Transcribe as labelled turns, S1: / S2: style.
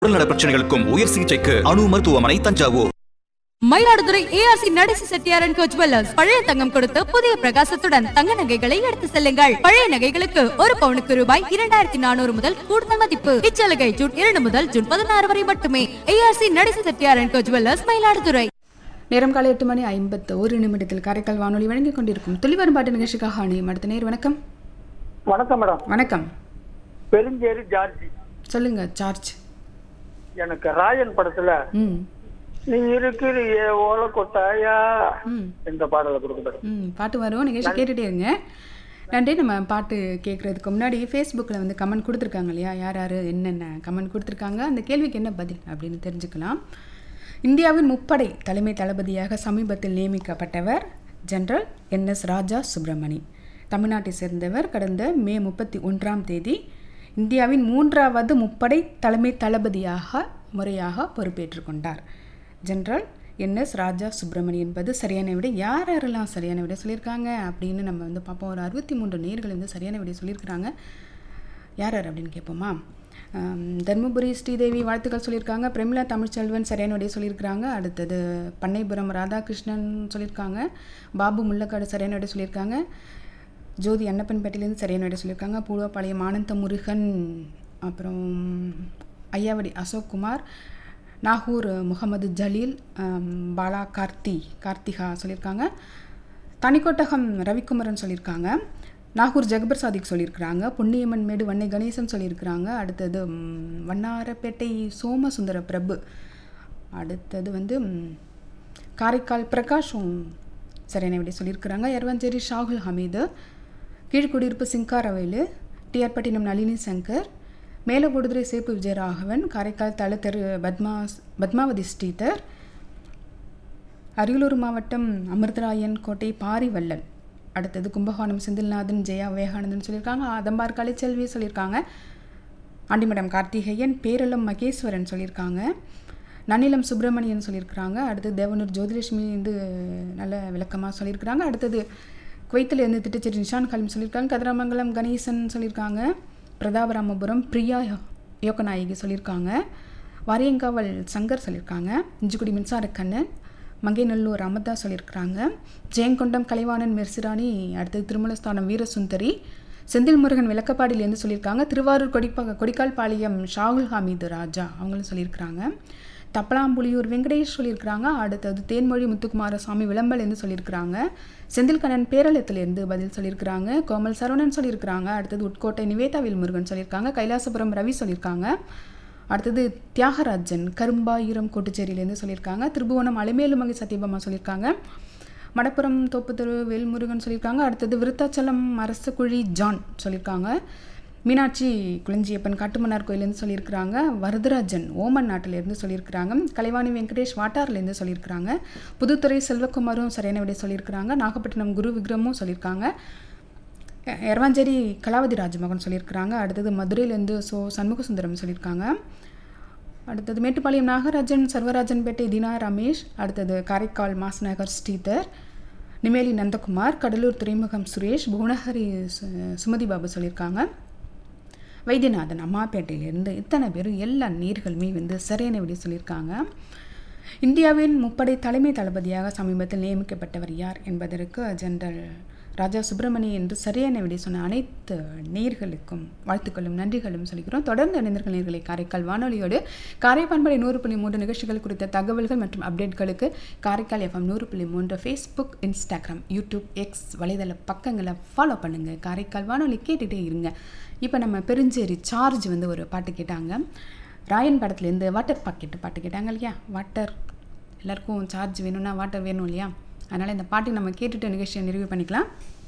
S1: உடல்நல பிரச்சனைகளுக்கும் உயர் சிகிச்சைக்கு அணு மருத்துவமனை Thanjavur
S2: Mayiladuthurai ARC Natesi Chettiar and co jewellers பழைய தங்கம் கொடுத்து புதிய பிரகாசத்துடன் தங்க நகைகளை எடுத்து செல்லுங்கள் பழைய நகைகளுக்கு ஒரு பவுனுக்கு ரூபாய் இரண்டாயிரத்தி நானூறு முதல் கூடுதல் மதிப்பு இச்சலுகை ஜூன் இரண்டு முதல் ஜூன் பதினாறு வரை மட்டுமே ARC Natesi Chettiar and co jewellers Mayiladuthurai
S3: நேரம் காலை எட்டு மணி ஐம்பத்து ஒரு நிமிடத்தில் காரைக்கால் வானொலி வழங்கிக் கொண்டிருக்கும் துளிவரும் பாட்டு நிகழ்ச்சிக்காக அணியும் அடுத்த நேர் வணக்கம்
S4: வணக்கம் மேடம்
S3: வணக்கம்
S4: பெருஞ்சேரி ஜார்ஜி
S3: சொல்லுங்க சார்ஜ்
S4: எனக்கு ராயன் படத்துல
S3: ம்
S4: நீ இருக்கிறியே ஓலை கொட்டாயா
S3: ம்
S4: இந்த பாடலை கொடுக்க மேடம்
S3: ம் பாட்டு வரும் நிகழ்ச்சி கேட்டுட்டே இருங்க நன்றி நம்ம பாட்டு கேட்குறதுக்கு முன்னாடி ஃபேஸ்புக்கில் வந்து கமெண்ட் கொடுத்துருக்காங்க இல்லையா யார் யார் என்னென்ன கமெண்ட் கொடுத்துருக்காங்க அந்த கேள்விக்கு என்ன பதில் அப்படின்னு தெரிஞ்சுக்கலாம் இந்தியாவின் முப்படை தலைமை தளபதியாக சமீபத்தில் நியமிக்கப்பட்டவர் ஜெனரல் என்எஸ் ராஜா சுப்பிரமணி தமிழ்நாட்டை சேர்ந்தவர் கடந்த மே முப்பத்தி ஒன்றாம் தேதி இந்தியாவின் மூன்றாவது முப்படை தலைமை தளபதியாக முறையாக பொறுப்பேற்றுக் கொண்டார் ஜெனரல் என்எஸ் ராஜா சுப்பிரமணி என்பது சரியான விடை யார் யாரெல்லாம் சரியான விடை சொல்லியிருக்காங்க அப்படின்னு நம்ம வந்து பார்ப்போம் ஒரு அறுபத்தி மூன்று நேர்கள் வந்து சரியான விடை சொல்லியிருக்கிறாங்க யார் யார் அப்படின்னு கேட்போமா ஆம், தர்மபுரி ஸ்ரீதேவி வாழ்த்துக்கள் சொல்லியிருக்காங்க பிரமிளா தமிழ்ச்செல்வன் சரியான விடை சொல்லியிருக்காங்க அடுத்தது பண்ணைபுரம் ராதாகிருஷ்ணன் சொல்லியிருக்காங்க பாபு முள்ளக்காடு சரியான விடை சொல்லியிருக்காங்க ஜோதி அன்னப்பன்பேட்டையிலேருந்து சரியான விடை சொல்லியிருக்காங்க பூர்வப்பாளையம் ஆனந்த முருகன் அப்புறம் ஐயாவடி அசோக் குமார் நாகூர் முகமது ஜலீல் ஆம், பாலா கார்த்தி கார்த்திகா சொல்லியிருக்காங்க தனிக்கோட்டகம் ரவிக்குமரன் சொல்லியிருக்காங்க நாகூர் ஜெகபர் சாதிக் சொல்லியிருக்கிறாங்க புண்ணியம்மன் மேடு வன்னை கணேசன் சொல்லியிருக்கிறாங்க அடுத்தது ம், வண்ணாரப்பேட்டை சோமசுந்தர பிரபு அடுத்தது வந்து ம், காரைக்கால் பிரகாஷும் சரியான விடை சொல்லியிருக்கிறாங்க எரவஞ்சேரி ஷாகுல் ஹமீது கீழ்குடியிருப்பு சிங்காரவேலு டிஆர் பட்டினம் நளினி சங்கர் மேலகொடுதுறை சேப்பு விஜயராகவன் காரைக்கால் தளத்தெரு பத்மா பத்மாவதி ஸ்ரீதர் அரியலூர் மாவட்டம் அமிர்தராயன் கோட்டை பாரிவள்ளல் அடுத்தது கும்பகோணம் செந்தில்நாதன் ஜெயா விவேகானந்தன் சொல்லியிருக்காங்க அதம்பார் கலைச்செல்வி சொல்லியிருக்காங்க ஆண்டிமடம் கார்த்திகேயன் பேரளம் மகேஸ்வரன் சொல்லியிருக்காங்க நன்னிலம் சுப்பிரமணியன் சொல்லியிருக்கிறாங்க அடுத்து தேவனூர் ஜோதிலட்சுமி வந்து நல்ல விளக்கமாக சொல்லியிருக்கிறாங்க அடுத்தது குவைத்தில் இருந்து திட்டச்சேரி நிஷான் கலிம் சொல்லியிருக்காங்க கதிராமங்கலம் கணேசன் சொல்லியிருக்காங்க பிரதாபராமபுரம் பிரியா யோகநாயகி சொல்லியிருக்காங்க வாரியங்காவல் சங்கர் சொல்லியிருக்காங்க இஞ்சிக்குடி மின்சாரக்கண்ணன் மங்கைநல்லூர் அமதா சொல்லியிருக்கிறாங்க ஜெயங்கொண்டம் கலைவாணன் மெர்சிராணி அடுத்தது திருமலஸ்தானம் வீரசுந்தரி செந்தில் முருகன் விளக்கப்பாடியிலேருந்து சொல்லியிருக்காங்க திருவாரூர் கொடிப்பா கொடிக்கால் பாளையம் ஷாகுல் ஹமீது ராஜா அவங்களும் சொல்லியிருக்கிறாங்க தப்பலாம்புலியூர் வெங்கடேஷ் சொல்லியிருக்கிறாங்க அடுத்தது தேன்மொழி முத்துக்குமாரசாமி விளம்பலேருந்து சொல்லியிருக்கிறாங்க செந்தில்கண்ணன் பேரளத்திலேருந்து பதில் சொல்லியிருக்கிறாங்க கோமல் சரவணன் சொல்லியிருக்கிறாங்க அடுத்தது உட்கோட்டை நிவேதா முருகன் சொல்லியிருக்காங்க கைலாசபுரம் ரவி சொல்லியிருக்காங்க அடுத்தது தியாகராஜன் கரும்பாயிரம் கோட்டுச்சேரியிலேருந்து சொல்லியிருக்காங்க திருபுவனம் அலைமேலுமங்கை சத்யபாமா சொல்லியிருக்காங்க மடப்புறம் தோப்புத்தெரு வேல்முருகன் சொல்லியிருக்காங்க அடுத்தது விருத்தாச்சலம் அரசகுழி ஜான் சொல்லியிருக்காங்க மீனாட்சி குளஞ்சியப்பன் காட்டுமன்னார் கோயிலேருந்து சொல்லியிருக்கிறாங்க வரதராஜன் ஓமன் நாட்டிலேருந்து சொல்லியிருக்கிறாங்க கலைவாணி வெங்கடேஷ் வாட்டார்லேருந்து சொல்லியிருக்கிறாங்க புதுத்துறை செல்வகுமாரும் சரியான விடை சொல்லியிருக்கிறாங்க நாகப்பட்டினம் குரு விக்ரமும் சொல்லியிருக்காங்க எ- எரவாஞ்சேரி கலாவதி ராஜமகன் சொல்லியிருக்கிறாங்க அடுத்தது மதுரையிலேருந்து சோ சண்முகசுந்தரம் சொல்லியிருக்காங்க அடுத்தது மேட்டுப்பாளையம் நாகராஜன் சர்வராஜன்பேட்டை தினா ரமேஷ் அடுத்தது காரைக்கால் மாசநகர் ஸ்ரீதர் நிமேலி நந்தகுமார் கடலூர் துறைமுகம் சுரேஷ் புவனஹரி சு- சுமதி பாபு சொல்லியிருக்காங்க வைத்தியநாதன் அம்மாப்பேட்டையிலேருந்து இத்தனை பேரும் எல்லா நீர்களுமே வந்து சரியான விடை சொல்லியிருக்காங்க இந்தியாவின் முப்படை தலைமை தளபதியாக சமீபத்தில் நியமிக்கப்பட்டவர் யார் என்பதற்கு ஜெனரல் ராஜா சுப்பிரமணி என்று சரியான விடை சொன்ன அனைத்து நேர்களுக்கும் வாழ்த்துக்களும் நன்றிகளும் சொல்கிறோம் தொடர்ந்து இணைந்தர்கள் நேர்களை காரைக்கால் வானொலியோடு காரை பண்பலை நூறு புள்ளி மூன்று நிகழ்ச்சிகள் குறித்த தகவல்கள் மற்றும் அப்டேட்களுக்கு காரைக்கால் எஃப்எம் நூறு புள்ளி மூன்று ஃபேஸ்புக் இன்ஸ்டாகிராம் யூடியூப் எக்ஸ் வலைதள பக்கங்களை ஃபாலோ பண்ணுங்கள் காரைக்கால் வானொலி கேட்டுகிட்டே இருங்க இப்போ நம்ம பெருஞ்சேரி சார்ஜ் வந்து ஒரு பாட்டு கேட்டாங்க ராயன் படத்துலேருந்து வாட்டர் பாக்கெட் பாட்டு கேட்டாங்க இல்லையா வாட்டர் எல்லாருக்கும் சார்ஜ் வேணும்னா வாட்டர் வேணும் இல்லையா அதனால் இந்த பாட்டு நம்ம கேட்டுட்டு நிகழ்ச்சியை நிறைவு பண்ணிக்கலாம்